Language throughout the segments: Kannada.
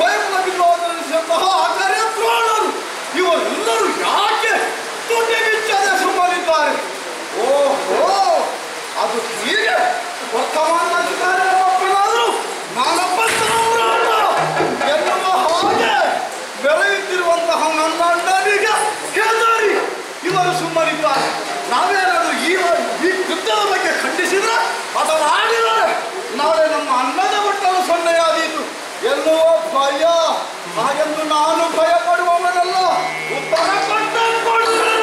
ಸ್ವಯಂವರಿಸುವಂತಹ ಕಾರ್ಯದ್ರೋಣರು ಇವರೆಲ್ಲರೂ ಯಾಕೆ ತುಟಿಗಿಚ್ಚದೆ ಸುಮ್ಮನಿದ್ದಾರೆ ಓಹೋ ಅದು ಹೀಗೆ ವರ್ತಮಾನ ಅಧಿಕಾರಿ ಒಬ್ಬನಾದರೂ ನಾನೊಬ್ಬ ಸಾಮ್ರಾಟ ಎನ್ನುವ ಹಾಗೆ ಬೆಳೆಯುತ್ತಿರುವಂತಹ ನನ್ನ ಅಣ್ಣನಿಗೆ ಕೇದಾರಿ ಇವರು ಸುಮ್ಮನಿದ್ದಾರೆ ನಾವೇನಾದರೂ ಈ ಈ ಯುದ್ಧದ ಬಗ್ಗೆ ಖಂಡಿಸಿದ್ರೆ ಅದನ್ನು ಆಡಿದರೆ ನಾಳೆ ನಮ್ಮ ಅನ್ನದ ಬಟ್ಟಲು ಸೊನ್ನೆಯಾದೀತು ಎನ್ನುವ ಭಯ ಹಾಗೆಂದು ನಾನು ಭಯ ಪಡುವವನಲ್ಲ ಉತ್ತರ ಕೊಟ್ಟೇ ಕೊಡುವೆನು.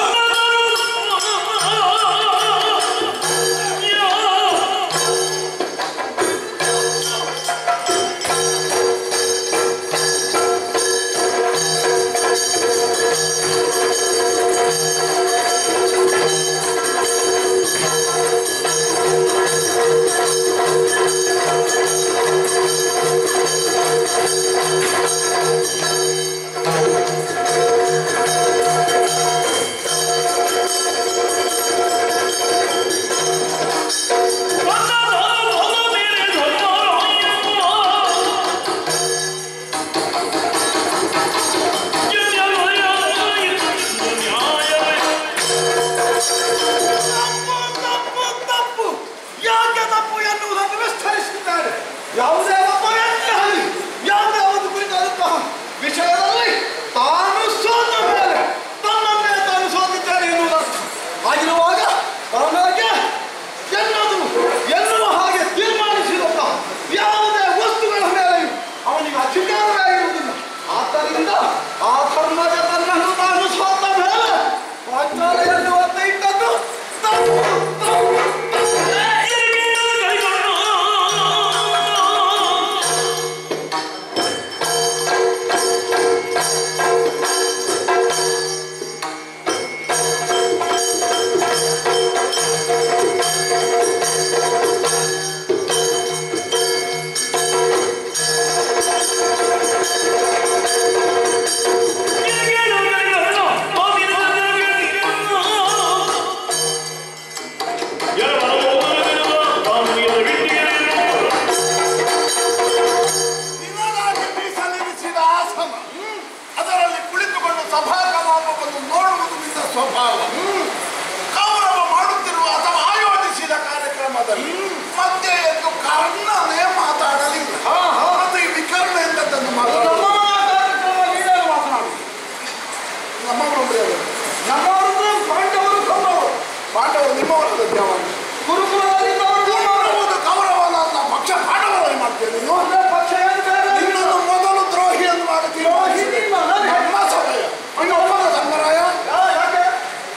ತಪ್ಪು ತಪ್ಪು ತಪ್ಪು ಯಾಕೆ ತಪ್ಪು ಎನ್ನುವುದನ್ನು ವಿಸ್ತರಿಸಿದ್ದಾರೆ ಯಾವುದೇ ಒಬ್ಬ ವ್ಯಕ್ತಿ ಆಗಲಿ ಯಾವುದೇ ಒಂದು ಕುರಿತಾದಂತಹ ವಿಷಯದಲ್ಲಿ ತಾನು ಸೋತ ಮೇಲೆ ತನ್ನನ್ನೇ ತಾನು ಸೋತಿದ್ದೇನೆ ಎನ್ನುವುದರ್ಥ ಆಗಿರುವಾಗ ಅವನಿಗೆ ಎನ್ನದು ಎನ್ನುವ ಹಾಗೆ ತೀರ್ಮಾನಿಸಿದಂತಹ ಯಾವುದೇ ವಸ್ತುಗಳ ಮೇಲೆ ಅವನಿಗೆ ಅಧಿಕಾರವೇ ಇರುವುದಿಲ್ಲ ಆದ್ದರಿಂದ ಆ ಧರ್ಮದ ತನ್ನನ್ನು ತಾನು ಸೋತ ಮೇಲೆ ವಾಗ್ದಾನ ಎನ್ನುವಂತ ಇಟ್ಟದ್ದು ತಪ್ಪು ತಪ್ಪು ನಿನಗಾಗಿ ಮೀಸಲಿರಿಸಿದ ಆಸನ ಅದರಲ್ಲಿ ಕುಳಿತುಕೊಂಡು ಸಭಾ ಕಲಾಪವನ್ನು ನೋಡುವುದು ನಿನ್ನ ಸ್ವಭಾವ ಕೌರವ ಮಾಡುತ್ತಿರುವ ಅಥವಾ ಆಯೋಜಿಸಿದ ಕಾರ್ಯಕ್ರಮದಲ್ಲಿ ಮತ್ತೆ ಎಂದು ಕರ್ಣನೇ ಮಾತಾಡಲಿಲ್ಲ ಮತ್ತೆ ಈ ವಿಕರ್ಣ ಎಂತದ್ದನ್ನು ನಮ್ಮ ಮಾತಾಡಲು ಕಾರ್ಯಕ್ರಮ ನೀನೇನು ಮಾತನಾಡು ನಮ್ಮವರು ನಮ್ಮವರದ್ದು ಪಾಂಡವರು ಕೌರವರು ಪಾಂಡವರು ನಿಮ್ಮವರದ್ದು ಯಾವಾಗ ಗುರುಕುಲದಲ್ಲಿದ್ದವರು ಕೌರವರು. ಕೌರವರು ಕೌರವನ ಪಕ್ಷ ಪಾಂಡವರಲ್ಲಿ ಮಾಡ್ತೇನೆ ನೀನು ಒಂದೇ ಪಕ್ಷ ಏನು ಬೇರೆ ಇಲ್ಲ. ನಿನ್ನನ್ನು ಮೊದಲು ದ್ರೋಹಿ ಎಂದು ಮಾಡಿ ದ್ರೋಹಿ ನೀನು, ನಾನು. ನಮ್ಮ ಸಭೆಯ ಅಯ್ಯೋ ಒಪ್ಪದ ಧರ್ಮರಾಯ ಯಾ- ಯಾಕೆ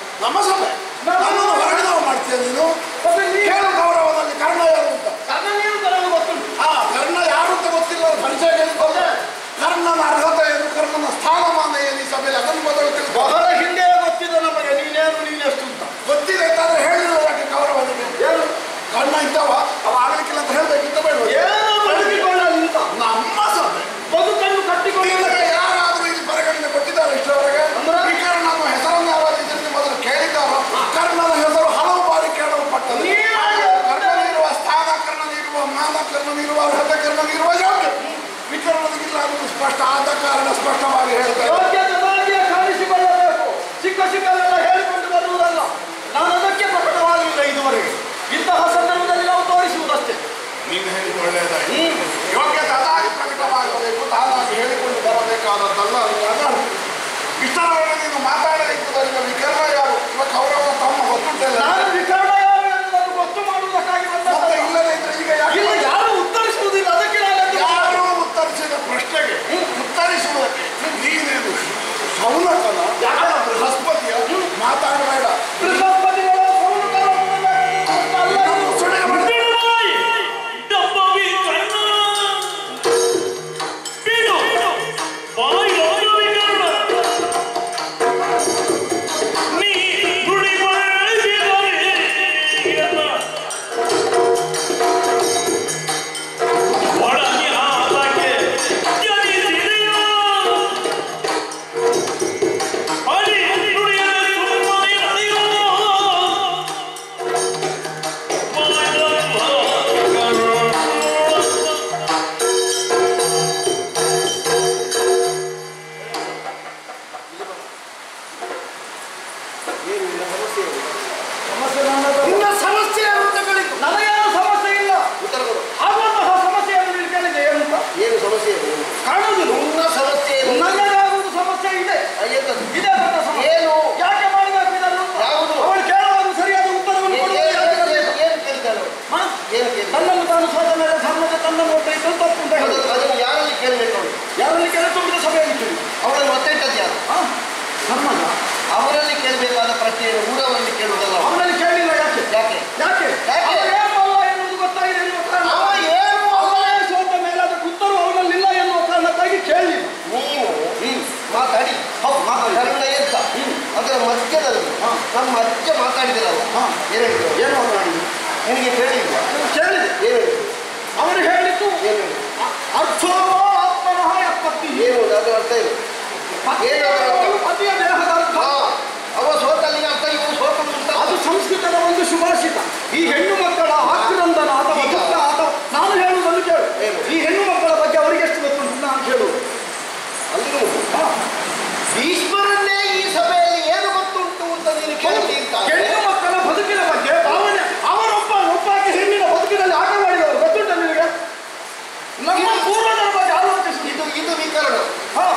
ನಮ್ಮ ಅಜ್ಜ ಮಾತಾಡಿದಿರಲ್ಲ ಹಾ. ಏನು ಹೇಳಿದ್ರು ಏನು ಮಾತಾಡಿ ನಿನಗೆ ಕೇಳಿಲ್ವಾ ಕೇಳಿದೆ ಏನು ಹೇಳಿದ್ರು ಅವರು ಹೇಳಿದ್ದು ಏನು ಹೇಳಿದ್ರು ಅರ್ಥೋ ಆತ್ಮನಃ ಎಪ್ಪತ್ತಿ ಏನು ಅದರ ಅರ್ಥ ಇಲ್ಲ ಏನು ಅದರ ಅರ್ಥ ಪತಿಯ ದೇಹದ ಅರ್ಥ ಹಾ, ಅವ ಸೋತಲ್ಲಿನ ಅರ್ಥ ಇವು ಸೋತ ಅಂತ ಅದು ಸಂಸ್ಕೃತದ ಒಂದು ಶುಭಾಷಿತ ಈ ಹೆಣ್ಣು ಮಕ್ಕಳ ಆಕ್ರಂದನ ಅಥವಾ ಈಗ- ದುಃಖ ಅಥವಾ ನಾನು ಹೇಳುವುದನ್ನು ಕೇಳು ಏನು? ಈ ಹೆಣ್ಣು ಮಕ್ಕಳ ಬಗ್ಗೆ ಅವರಿಗೆ ಎಷ್ಟು ಗೊತ್ತುಂಟು ನಾನು ಕೇಳುವುದು ಅಲ್ಲಿನೂ ಹಾ. ಭೀಷ್ಮರನ್ನೇ ಈ ಸಭೆಯಲ್ಲಿ ಏನು ಗೊತ್ತುಂಟು ಅಂತ ನೀನು ಕೇಳ್ತಿ ಅಂತ ಹೆಣ್ಣು ಮಕ್ಕಳ ಬದುಕಿನ ಬಗ್ಗೆ ಭಾವನೆ ಅವರೊಬ್ಬ ಒಬ್ಬಾಕೆ ಹೆಣ್ಣಿನ ಬದುಕಿನಲ್ಲಿ ಆಟ ಮಾಡಿದವರು ಗೊತ್ತುಂಟ ನಿಮಗೆ ನಮ್ಮ ಪೂರ್ವಜರ ಬಗ್ಗೆ ಆಲೋಚಿಸಿ ಇದು ಇದು ವಿಕರಣ ಹಾ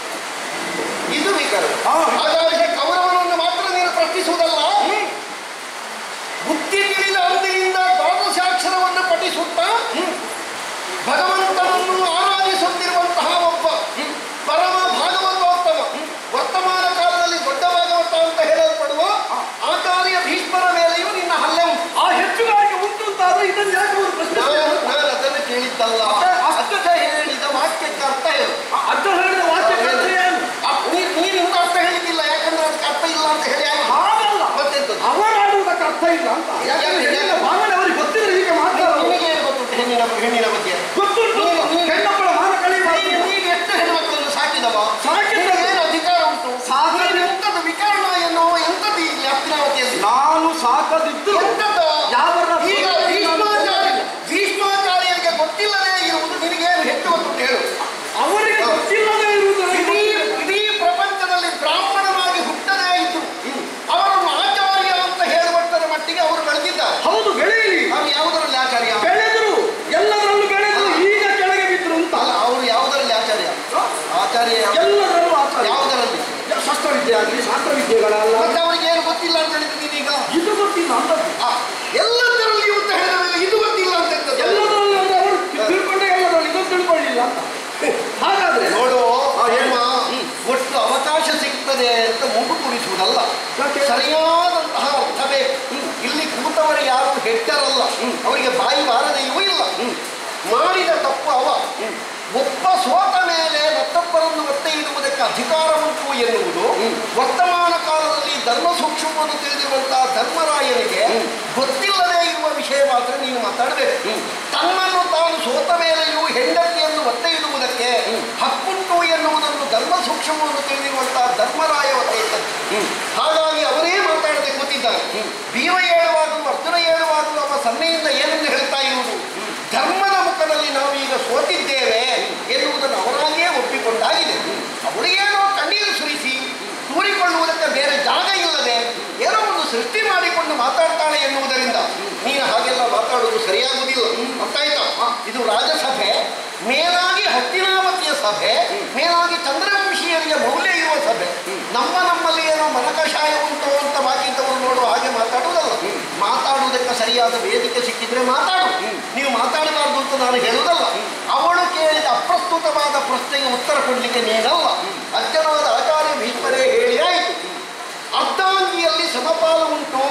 ಇದು ವಿಕರಣ ಹಾ. ಹಾಗಾಗಿ ಕೌರವನನ್ನು ಮಾತ್ರ ನೀನು ಪ್ರಶ್ನಿಸುವುದಲ್ಲ ಬುದ್ಧಿ ತಿಳಿದ ಅಂದಿನಿಂದ ದ್ವಾದಶಾಕ್ಷರವನ್ನು ಪಠಿಸುತ್ತಾ ಭಗವಂತನನ್ನು ಆರಾಧಿಸುತ್ತಿರುವಂತಹ ಒಬ್ಬ ಪರಮ ಭಾಗವತೋತ್ತಮ ವರ್ತಮಾನ ಕಾಲದಲ್ಲಿ ದೊಡ್ಡ ಭಾಗವತ ಅಂತ ಹೇಳಲ್ಪಡುವ ಆಚಾರ್ಯ ಭೀಷ್ಮರ ಮೇಲೆಯೂ ನಿನ್ನ ಹಲ್ಲೆ ಉಂಟು ಆ ಹೆಚ್ಚುಗಾರಿಕೆ ಉಂಟು ಅಂತಾದ್ರೆ ಇದನ್ನು ಯಾಕೆ ಅವರು ನಾನು ಪ್ರಶ್ನಿಸಿದರು ನಾನು ಅದನ್ನು ಕೇಳಿದ್ದಲ್ಲ ಅಕ್ಕ ಹೇಳಿದ ವಾಕ್ಯಕ್ಕೆ ಅರ್ಥ ಹೇಳು ಅರ್ಥ ಹೇಳಿದ ವಾಕ್ಯಕ್ಕೆ ಅರ್ಥ ಏನು ಅಪ್- ನೀ- ನೀನು ಇಂಥ ಅರ್ಥ ಹೇಳಿದ್ದಿಲ್ಲ ಯಾಕಂದ್ರೆ ಅದಕ್ಕೆ ಅರ್ಥ ಇಲ್ಲ ಅಂತ ಹೇಳಿ ಆಯ್ತು. ಹಾಗಲ್ಲ ಮತ್ತೆಂತದ್ದು? ಅವರಾಡುವುದಕ್ಕೆ ಅರ್ಥ ಇಲ್ಲ ಅಂತ ಯಾಕಂದ್ರೆ ಹೆಣ್ಣಿನ ಭಾವನೆ ಅವರಿಗೆ ಗೊತ್ತಿದ್ರೆ ಹೀಗೆ ಮಾತಾಡೋದು ನಿನಗೆ ಏನು ಗೊತ್ತುಂಟು ಹೆಣ್ಣಿನ ಹೆಣ್ಣಿನ ಬಗ್ಗೆ ಗೊತ್ತುಂಟು ನೀನು- ನೀನು- ಹೆಣ್ಣೊಬ್ಬಳ ಮಾನ ನೀನು ಕಳೆಯುವ ನೀನು ಎಷ್ಟು ಹೆಣ್ಮಕ್ಳನ್ನು ಸಾಕಿದವ ಸಾಕಿದ್ದವ. ಏನು ಅಧಿಕಾರ ಉಂಟು ಸಾಕಿದ- ನೀನು ಎಂಥದ್ದು ವಿಕರಣ ಎನ್ನುವ ಎಂಥದ್ದು ಈ ಹಸ್ತಿನಾವತಿಯಲ್ಲಿ ನಾನು ಸಾಕದಿದ್ದು ಎಂಥದ್ದು? ಯಾವರ ಈಗ ಭೀಷ್ಮಾಚಾರ್ಯ ಭೀಷ್ಮಾಚಾರ್ಯರಿಗೆ ಗೊತ್ತಿಲ್ಲದೆ ಇರುವುದು ನಿನಗೇನು ಹೆಚ್ಚು ಗೊತ್ತುಂಟು ಹೇಳು ಅವರಿಗೆ ಗೊತ್ತಿಲ್ಲದೆ ಇರುವುದು ನನಗೆ ಇಡೀ ಗೊತ್ತಿದೆ. ಇಡೀ ಪ್ರಪಂಚದಲ್ಲಿ ಬ್ರಾಹ್ಮಣನಾಗಿ ಹುಟ್ಟದೇ ಇದ್ದು ಅವರನ್ನು ಆಚಾರ್ಯ ಅಂತ ಹೇಳುವಷ್ಟರ ಮಟ್ಟಿಗೆ ಅವರು ಬೆಳೆದಿದ್ದಾರೆ ಹೌದು ಬೆಳೆಯಲಿ ಅವ್ರು ಯಾವುದರಲ್ಲಿ ಆಚಾರ್ಯ ಬೆಳೆದರು ಎಲ್ಲದರಲ್ಲೂ ಬೆಳೆದರು ಈಗ ಕೆಳಗೆ ಬಿದ್ರು ಅಂತ ಅಲ್ಲ ಅವರು ಯಾವುದರಲ್ಲಿ ಆಚಾರ್ಯ ಆಚಾರ್ಯ ಯಾವ- ಎಲ್ಲದರಲ್ಲೂ ಆಚಾರ ಯಾವುದರಲ್ಲಿ ಶಸ್ತ್ರವಿದ್ಯೆ ಆಗಲಿ ಶಾಸ್ತ್ರವಿದ್ಯೆಗಳಲ್ಲ ಮತ್ತೆ ಅವರಿಗೆ ಏನು ಗೊತ್ತಿಲ್ಲ ಅಂತ ಹೇಳಿದ್ದೀನಿ ಈಗ ಇದು ಗೊತ್ತಿಲ್ಲ ಅಂತದ್ದು ಆ, ಎಲ್ಲದರಲ್ಲಿ ಅಂತ ಹೇಳಿದ ಮೇಲೆ ಇದು ಗೊತ್ತಿಲ್ಲ ಅಂತ ಎಂತದ್ದು? ಎಲ್ಲದರಲ್ಲೂ ಅಂದ್ರೆ ಅವರು ತಿಳ್ಕೊಂಡೆ ಎಲ್ಲದರಲ್ಲಿ ಇದು ತಿಳ್ಕೊಳ್ಳಿಲ್ಲ ಅಂತ ಹಾಗಾದ್ರೆ ನೋಡು ಆ, ಹೇಮ ಹ್ಮ್. ಒಟ್ಟು ಅವಕಾಶ ಸಿಗ್ತದೆ ಅಂತ ಮೂಗು ತುರಿಸುವುದಲ್ಲ ಯಾಕೆ? ಸರಿಯಾದಂತಹ ಅರ್ಥ ಬೇಕು ಇಲ್ಲಿ ಕೂತವರು ಯಾರು ಹೆಡ್ಡರಲ್ಲ ಅವರಿಗೆ ಬಾಯಿ ಬಾರದೆಯೂ ಇಲ್ಲ ಮಾಡಿದ ತಪ್ಪು ಅವ ಒಬ್ಬ ಸೋತ ಮೇಲೆ ಮತ್ತೊಬ್ಬರನ್ನು ಒತ್ತೆ ಇಡುವುದಕ್ಕೆ ಅಧಿಕಾರ ಉಂಟು ಎನ್ನುವುದು ವರ್ತಮಾನ ಕಾಲದಲ್ಲಿ ಧರ್ಮ ಸೂಕ್ಷ್ಮವನ್ನು ತಿಳಿದಿರುವಂತಹ ಧರ್ಮರಾಯನಿಗೆ ಗೊತ್ತಿಲ್ಲದೆ ಇರುವ ವಿಷಯ ಮಾತ್ರ ನೀನು ಮಾತಾಡಬೇಕು ತನ್ನನ್ನು ತಾನು ಸೋತ ಮೇಲೆಯೂ ಹೆಂಡತಿಯನ್ನು ಒತ್ತೆ ಇಡುವುದಕ್ಕೆ ಹಕ್ಕುಂಟು ಎನ್ನುವುದನ್ನು ಧರ್ಮ ಸೂಕ್ಷ್ಮವನ್ನು ತಿಳಿದಿರುವಂತಹ ಧರ್ಮರಾಯ ಒತ್ತೆ ಇದ್ದದ್ದು ಹಾಗಾಗಿ ಅವರೇ ಮಾತಾಡದೆ ಕೂತಿದ್ದಾರೆ ಭೀಮ ಹೇಳುವಾಗಲೂ ಅರ್ಜುನ ಹೇಳುವಾಗಲೂ ಅವ ಸನ್ನೆಯಿಂದ ಏನನ್ನು ಹೇಳ್ತಾ ಇರುವುದು ಧರ್ಮದ ಮುಖದಲ್ಲಿ ನಾವೀಗ ಸೋತಿದ್ದೇವೆ ಎನ್ನುವುದನ್ನು ಅವರಾಗಿಯೇ ಒಪ್ಪಿಕೊಂಡಾಗಿದೆ ಅವಳಿಗೇನೋ ಕಣ್ಣೀರು ಸುರಿಸಿ ತೂರಿಕೊಳ್ಳುವುದಕ್ಕೆ ಬೇರೆ ಜಾಗ ಇಲ್ಲದೆ ಏನೋ ಒಂದು ಸೃಷ್ಟಿ ಮಾಡಿಕೊಂಡು ಮಾತಾಡ್ತಾಳೆ ಎನ್ನುವುದರಿಂದ ನೀನು ಹಾಗೆಲ್ಲ ಮಾತಾಡುವುದು ಸರಿಯಾಗುವುದಿಲ್ಲ ಗೊತ್ತಾಯ್ತಾ ಇದು ರಾಜಸಭೆ ಮೇಲಾಗಿ ಹತ್ತಿನಾವತಿಯ ಸಭೆ ಮೇಲಾಗಿ ಚಂದ್ರವಂಶೀಯರಿಗೆ ಮೌಲ್ಯ ಇರುವ ಸಭೆ ನಮ್ಮ ನಮ್ಮಲ್ಲಿ ಏನೋ ಮನಕಷಾಯ ಉಂಟು ಅಂತ ಬಾಕಿದ್ದವರು ನೋಡುವ ಹಾಗೆ ಮಾತಾಡುವುದಲ್ಲ ಮಾತಾಡುವುದಕ್ಕೆ ಸರಿಯಾದ ವೇದಿಕೆ ಸಿಕ್ಕಿದ್ರೆ ಮಾತಾಡು ನೀವು ಮಾತಾಡಬಾರ್ದು ಅಂತ ನಾನು ಹೇಳುವುದಲ್ಲ ಅವಳು ಕೇಳಿದ ಅಪ್ರಸ್ತುತವಾದ ಪ್ರಶ್ನೆಗೆ ಉತ್ತರ ಕೊಡಲಿಕ್ಕೆ ನೀನಲ್ಲ ಅಜ್ಜನಾದ ಆಚಾರ್ಯ ಭೀಷ್ಮರೇ ಹೇಳಿ ಆಯಿತು ಅರ್ಧಾಂಗಿಯಲ್ಲಿ ಸಮಪಾಲು ಉಂಟು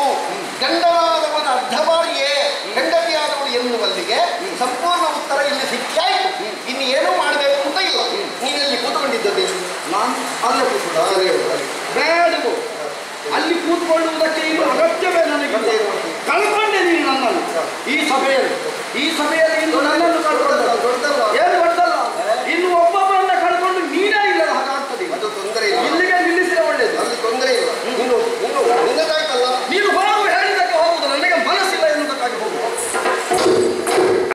ಗಂಡನಾದವನ ಅರ್ಧ ಬಾರಿಯೇ ಹೆಂಡತಿಯಾದವಳು ಎನ್ನುವಲ್ಲಿಗೆ ಸಂಪೂರ್ಣ ಉತ್ತರ ಇಲ್ಲಿ ಸಿಕ್ಕಾಯ್ತು ಇನ್ನು ಏನೂ ಮಾಡಬೇಕು ಅಂತ ಇಲ್ಲ ನೀನಲ್ಲಿ ಕೂತ್ಕೊಂಡಿದ್ದದೆ ನಾನು ಅಲ್ಲೇ ಕೂತ್ಕೊಂಡ ಬೇಡವು ಅಲ್ಲಿ ಕೂತ್ಕೊಳ್ಳುವುದಕ್ಕೆ ಇನ್ನು ಅಗತ್ಯವೇ ನನಗೆ ಕಳ್ಕೊಂಡೆ ನೀನು ನನ್ನನ್ನು ಈ ಸಭೆಯಲ್ಲಿ ಈ ಸಭೆಯಲ್ಲಿ ಇಂದು ನನ್ನನ್ನು ಕಳ್ಕೊಂಡ ದೊಡ್ಡದಲ್ಲ ಏನು ಗೊತ್ತಲ್ಲ ಇನ್ನು ಒಬ್ಬೊಬ್ಬರನ್ನ ಕಳ್ಕೊಂಡು ನೀನೇ ಇಲ್ಲದ ಹಾಗಾಗ್ತದೆ ಈಗ. ಅದು ತೊಂದರೆ ಇಲ್ಲ ಇಲ್ಲಿಗೆ ನಿಲ್ಲಿಸಿದ ಒಳ್ಳೇದು ಅಲ್ಲಿ ತೊಂದರೆ ಇಲ್ಲ ನೀನು ನೀನು ನಿನ್ನದಾಯ್ತಲ್ಲ ನೀನು ಹೋಗು ಹೇಳಿದ್ದಕ್ಕೆ ಹೋಗುವುದು ನನಗೆ ಮನಸ್ಸಿಲ್ಲ ಎನ್ನುವುದಕ್ಕಾಗಿ ಹೋಗುವ